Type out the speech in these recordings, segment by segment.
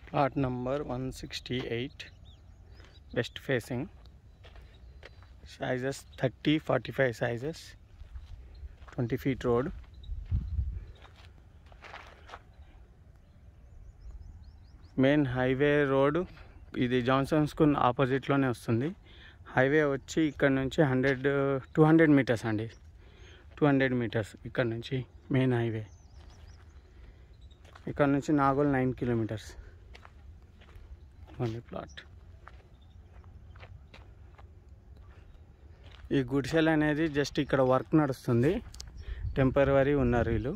plot number one sixty eight west facing sizes thirty forty five sizes twenty feet road main highway road ఇది Johnson school ఆపోజిట్లోనే వస్తుంది highway వచ్చి ఇక్కడ నుంచి hundred two hundred metres అండి two hundred metres ఇక్కడ నుంచి main highway ఇక్కడ నుంచి Nagole nine kilometres only plot ఈ గుడిసెల్ అనేది జస్ట్ ఇక్కడ వర్క్ నడుస్తుంది టెంపరవరీ ఉన్నారు వీళ్ళు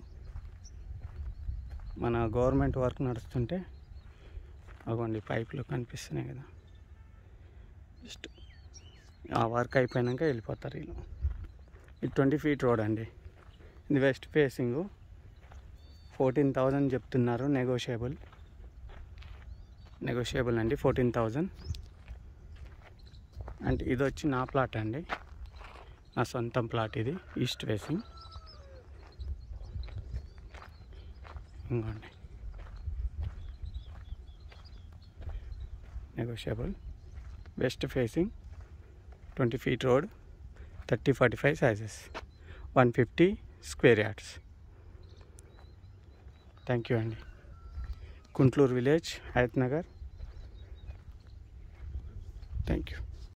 మన గవర్నమెంట్ వర్క్ నడుస్తుంటే అగోండి పైపులు కనిపిస్తున్నాయి కదా జస్ట్ ఆ వర్క్ అయిపోయాక వెళ్ళిపోతారు వీళ్ళు ఇది ట్వంటీ ఫీట్ రోడ్ అండి ఇది వెస్ట్ ఫేసింగ్ ఫోర్టీన్ థౌజండ్ చెప్తున్నారు నెగోషియబుల్ నెగోషియబుల్ అండి ఫోర్టీన్ థౌజండ్ అంటే ఇది వచ్చి నా ప్లాట్ అండి నా సొంతం ప్లాట్ ఇది ఈస్ట్ ఫేసింగ్ ఇంకోండి negotiable west facing twenty feet road thirty forty five sizes one fifty square yards thank you అండి Guntloor village Hayathnagar thank you